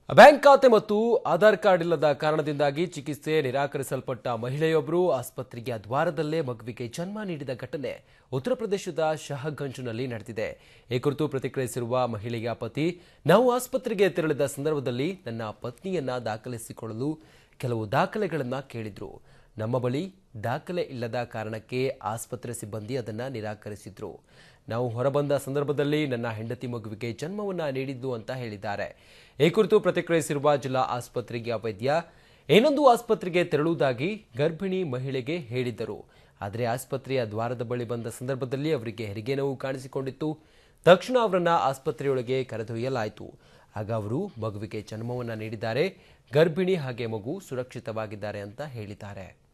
bank ಖಾತೆ ಮತ್ತು Aadhaar card ಇಲ್ಲದ ಕಾರಣದಿಂದಾಗಿ ಚಿಕಿತ್ಸೆ ನಿರಾಕರಿಸಲ್ಪಟ್ಟ ಮಹಿಳೆಯೊಬ್ಬರು ಆಸ್ಪತ್ರೆಗೆ ದ್ವಾರದಲ್ಲೇ ಮಗುವಿಗೆ ಜನ್ಮ ನೀಡಿದ ಘಟನೆ ಉತ್ತರ ಪ್ರದೇಶದ ಶಹಗಂಜ್ನಲ್ಲಿ ನಡೆದಿದೆ ಈ ಕುರಿತು ಪ್ರತಿಕ್ರಿಯಿಸಿರುವ ಮಹಿಳೆಯ ಪತಿ ನಾವು ಆಸ್ಪತ್ರೆಗೆ ತೆರಳಿದ ಸಂದರ್ಭದಲ್ಲಿ ನನ್ನ ಪತ್ನಿಯನ್ನ ದಾಖಲಿಸಿಕೊಳ್ಳಲು ಕೆಲವು ದಾಖಲೆಗಳನ್ನ ಕೇಳಿದ್ರು ನಮ್ಮ ಬಳಿ ದಾಖಲೆ ಇಲ್ಲದ ಕಾರಣಕ್ಕೆ ಆಸ್ಪತ್ರೆ ಸಿಬ್ಬಂದಿ ಅದನ್ನ ನಿರಾಕರಿಸಿದ್ರು ನಾವು ಹೊರಬಂದ ಸಂದರ್ಭದಲ್ಲಿ ನನ್ನ ಹೆಂಡತಿ ಮಗುವಿಗೆ ಜನ್ಮವನ್ನ ನೀಡಿದ್ದು ಅಂತ ಹೇಳಿದ್ದಾರೆ ಈ ಕುರಿತು ಪ್ರತಿಕ್ರಿಯಿಸಿರುವ ಜಿಲ್ಲಾ ಆಸ್ಪತ್ರೆಗೆ ವೈದ್ಯ ಏನೊಂದು ಆಸ್ಪತ್ರೆಗೆ ತೆರಳುವುದಾಗಿ ಗರ್ಭಿಣಿ ಮಹಿಳೆಗೆ ಹೇಳಿದ್ದರು ಆದರೆ ಆಸ್ಪತ್ರೆಯ ದ್ವಾರದ ಬಳಿ ಬಂದ ಸಂದರ್ಭದಲ್ಲಿ ಅವರಿಗೆ ಹೆರಿಗೆ ನೋವು ಕಾಣಿಸಿಕೊಂಡಿತ್ತು ತಕ್ಷಣ ಅವರನ್ನ ಆಸ್ಪತ್ರೆಯೊಳಗೆ ಕರೆದೊಯ್ಯಲಾಯಿತು ಆಗ ಅವರು ಮಗುವಿಗೆ ಜನ್ಮವನ್ನ ನೀಡಿದ್ದಾರೆ ಗರ್ಭಿಣಿ ಹಾಗೆ ಮಗು ಸುರಕ್ಷಿತವಾಗಿದ್ದಾರೆ ಅಂತ ಹೇಳಿದ್ದಾರೆ